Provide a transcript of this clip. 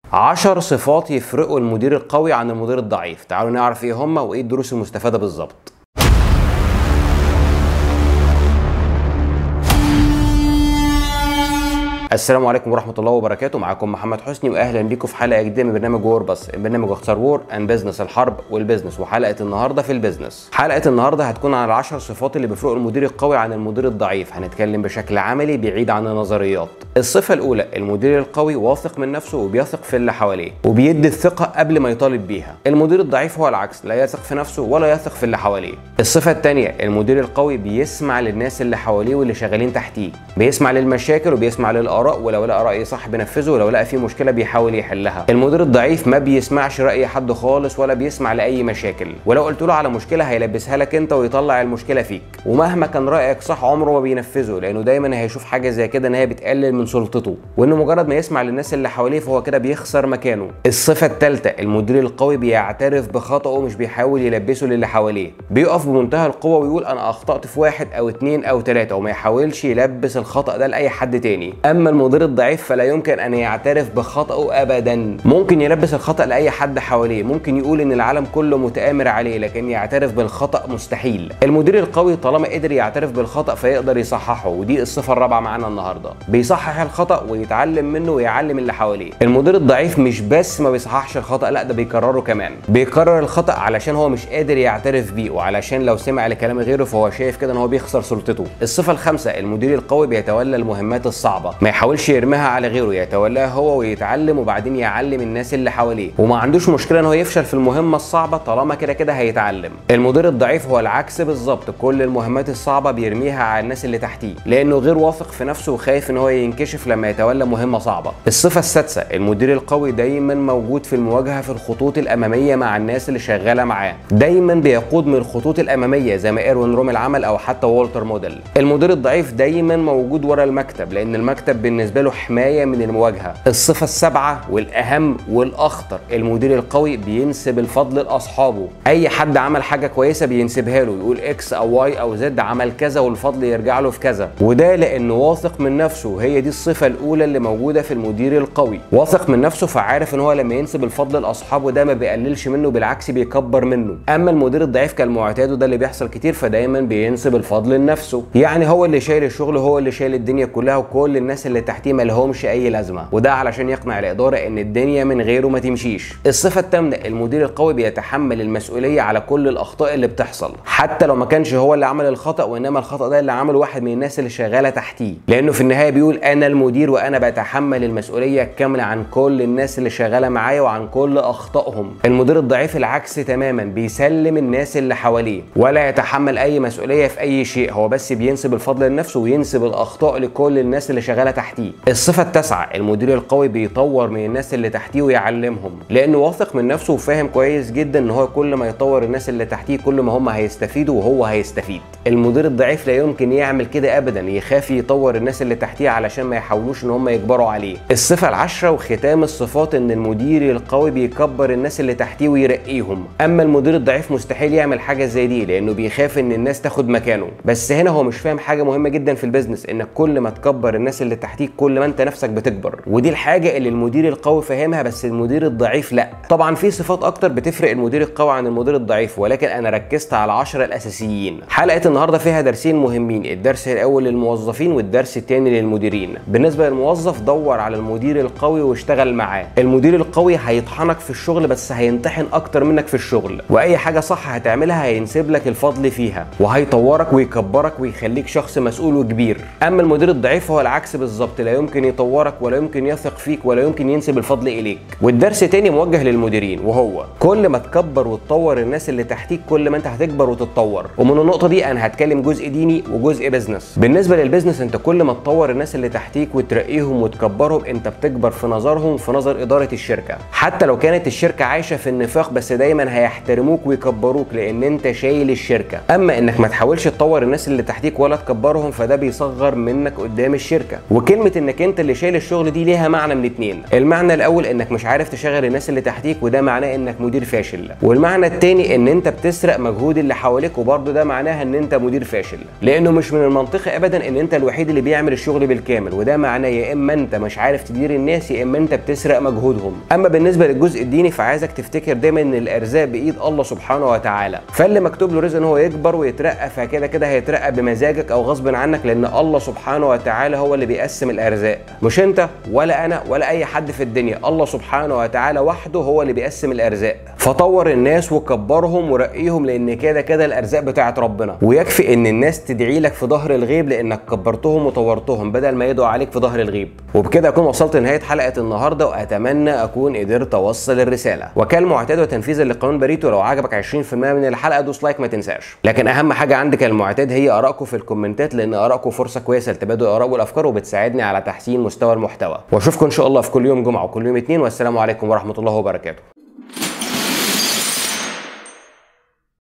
10 صفات يفرقوا المدير القوي عن المدير الضعيف تعالوا نعرف ايه هما وايه الدروس المستفاده بالظبط السلام عليكم ورحمه الله وبركاته معاكم محمد حسني واهلا بيكم في حلقه جديده من برنامج وور بس برنامج اختصار وور اند بزنس الحرب والبزنس وحلقه النهارده في البزنس حلقه النهارده هتكون عن العشر صفات اللي بيفرقوا المدير القوي عن المدير الضعيف هنتكلم بشكل عملي بعيد عن النظريات الصفه الاولى المدير القوي واثق من نفسه وبيثق في اللي حواليه وبيدي الثقه قبل ما يطالب بيها المدير الضعيف هو العكس لا يثق في نفسه ولا يثق في اللي حواليه الصفه الثانيه المدير القوي بيسمع للناس اللي حواليه واللي شغالين تحتيه بيسمع للمشاكل وبيسمع للاراء ولو لقى راي صح بينفذه ولو لقى فيه مشكله بيحاول يحلها المدير الضعيف ما بيسمعش راي حد خالص ولا بيسمع لاي مشاكل ولو قلت له على مشكله هيلبسها لك انت ويطلع المشكله فيك ومهما كان رايك صح عمره ما بينفذه لانه دايما هيشوف حاجه زي كده ان هي بتقلل من سلطته وانه مجرد ما يسمع للناس اللي حواليه فهو كده بيخسر مكانه الصفه الثالثه المدير القوي بيعترف بخطئه مش بيحاول يلبسه للي حواليه بيقف بمنتهى القوه ويقول انا اخطات في واحد او اتنين او تلاته وما يحاولش يلبس الخطا ده لاي حد تاني اما المدير الضعيف فلا يمكن ان يعترف بخطئه ابدا ممكن يلبس الخطا لاي حد حواليه ممكن يقول ان العالم كله متآمر عليه لكن يعترف بالخطا مستحيل المدير القوي طالما قدر يعترف بالخطا فيقدر يصححه ودي الصفه الرابعه معانا النهارده بيصحح الخطا ويتعلم منه ويعلم اللي حواليه المدير الضعيف مش بس ما بيصححش الخطا لا ده بيكرره كمان بيكرر الخطا علشان هو مش قادر يعترف بيه وعلشان لو سمع لكلام غيره فهو شايف كده ان هو بيخسر سلطته الصفه الخامسه المدير القوي بيتولى المهمات الصعبه ما يحاولش يرميها على غيره يتولاها هو ويتعلم وبعدين يعلم الناس اللي حواليه وما عندوش مشكله ان هو يفشل في المهمه الصعبه طالما كده كده هيتعلم المدير الضعيف هو العكس بالظبط كل المهمات الصعبه بيرميها على الناس اللي تحتيه لانه غير واثق في نفسه وخايف ان هو ينكشف لما يتولى مهمه صعبه الصفه السادسه المدير القوي دايما موجود في المواجهه في الخطوط الاماميه مع الناس اللي شغاله معاه دايما بيقود من الخطوط الاماميه زي ما ايروين روم العمل او حتى والتر موديل المدير الضعيف دايما موجود ورا المكتب لان المكتب بالنسبه له حمايه من المواجهه الصفه السابعه والاهم والاخطر المدير القوي بينسب الفضل لاصحابه اي حد عمل حاجه كويسه بينسبها له يقول اكس او واي او زد عمل كذا والفضل يرجع له في كذا وده لانه واثق من نفسه هي دي الصفه الاولى اللي موجوده في المدير القوي واثق من نفسه فعارف ان هو لما ينسب الفضل لاصحابه ده ما بيقللش منه بالعكس بيكبر منه اما المدير الضعيف كالمعتاد وده اللي بيحصل كتير فدايما بينسب الفضل لنفسه يعني هو اللي شايل الشغل هو اللي شايل الدنيا كلها وكل الناس اللي تحتيه ما لهمش اي لازمه وده علشان يقنع الاداره ان الدنيا من غيره ما تمشيش الصفه الثامنه المدير القوي بيتحمل المسؤوليه على كل الاخطاء اللي بتحصل حتى لو ما كانش هو اللي عمل الخطا وانما الخطا ده اللي عمله واحد من الناس اللي شغاله تحتيه لانه في النهايه بيقول انا المدير وانا بتحمل المسؤوليه الكامله عن كل الناس اللي شغاله معايا وعن كل اخطائهم المدير الضعيف العكس تماما بيسلم الناس اللي حواليه ولا يتحمل اي مسؤوليه في اي شيء هو بس بينسب الفضل لنفسه وينسب الاخطاء لكل الناس اللي شغاله تحتيه الصفه التاسعه المدير القوي بيطور من الناس اللي تحتيه ويعلمهم لانه واثق من نفسه وفاهم كويس جدا ان هو كل ما يطور الناس اللي تحتيه كل ما هم هيستفيدوا وهو هيستفيد المدير الضعيف لا يمكن يعمل كده ابدا يخاف يطور الناس اللي تحتيه علشان ما يحاولوش ان هم يجبروا عليه الصفه العشره وختام الصفات ان المدير القوي بيكبر الناس اللي تحتيه ويرقيهم اما المدير الضعيف مستحيل يعمل حاجه زي دي لانه بيخاف ان الناس تاخد مكانه بس هنا هو مش فاهم حاجه مهمه جدا في البيزنس انك كل ما تكبر الناس اللي تحتيك كل ما انت نفسك بتكبر ودي الحاجه اللي المدير القوي فاهمها بس المدير الضعيف لا طبعا في صفات اكتر بتفرق المدير القوي عن المدير الضعيف ولكن انا ركزت على 10 الاساسيين حلقه النهارده فيها درسين مهمين الدرس الاول للموظفين والدرس الثاني للمديرين بالنسبه للموظف دور على المدير القوي واشتغل معاه المدير القوي هيطحنك في الشغل بس هينطحن اكتر منك في الشغل واي حاجه صح هتعملها هينسب لك الفضل فيها وهيطورك ويكبرك ويخليك شخص مسؤول وكبير اما المدير الضعيف هو العكس بالظبط لا يمكن يطورك ولا يمكن يثق فيك ولا يمكن ينسب الفضل اليك والدرس تاني موجه للمديرين وهو كل ما تكبر وتطور الناس اللي تحتيك كل ما انت هتكبر وتتطور ومن النقطه دي انا هتكلم جزء ديني وجزء بزنس بالنسبه للبزنس انت كل ما تطور الناس اللي تحتيك وترقيهم وتكبرهم انت بتكبر في نظرهم في نظر اداره الشركه حتى لو كانت الشركه عايشه في النفاق بس دايما هيحترموك ويكبروك لان انت شايل الشركه اما انك ما تحاولش تطور الناس اللي تحتيك ولا تكبرهم فده بيصغر منك قدام الشركه وكلمه وكلمه انك انت اللي شايل الشغل دي ليها معنى من اتنين المعنى الاول انك مش عارف تشغل الناس اللي تحتيك وده معناه انك مدير فاشل والمعنى التاني ان انت بتسرق مجهود اللي حواليك وبرضه ده معناها ان انت مدير فاشل لانه مش من المنطقي ابدا ان انت الوحيد اللي بيعمل الشغل بالكامل وده معناه يا اما انت مش عارف تدير الناس يا اما انت بتسرق مجهودهم اما بالنسبه للجزء الديني فعايزك تفتكر دايما ان الارزاق بايد الله سبحانه وتعالى فاللي مكتوب له رزق ان هو يكبر ويترقى فكده كده هيترقى بمزاجك او غصب عنك لان الله سبحانه وتعالى هو اللي بيقسم الارزاق مش انت ولا انا ولا اي حد في الدنيا الله سبحانه وتعالى وحده هو اللي بيقسم الارزاق فطور الناس وكبرهم ورقيهم لان كده كده الارزاق بتاعت ربنا ويكفي ان الناس تدعي لك في ظهر الغيب لانك كبرتهم وطورتهم بدل ما يدعوا عليك في ظهر الغيب وبكده اكون وصلت لنهايه حلقه النهارده واتمنى اكون قدرت اوصل الرساله وكالمعتاد وتنفيذا لقانون بريتو لو عجبك 20% من الحلقه دوس لايك ما تنساش لكن اهم حاجه عندك المعتاد هي ارائكم في الكومنتات لان ارائكم فرصه كويسه لتبادل الاراء والافكار وبتساعدني على تحسين مستوى المحتوى واشوفكم ان شاء الله في كل يوم جمعه وكل يوم اثنين والسلام عليكم ورحمه الله وبركاته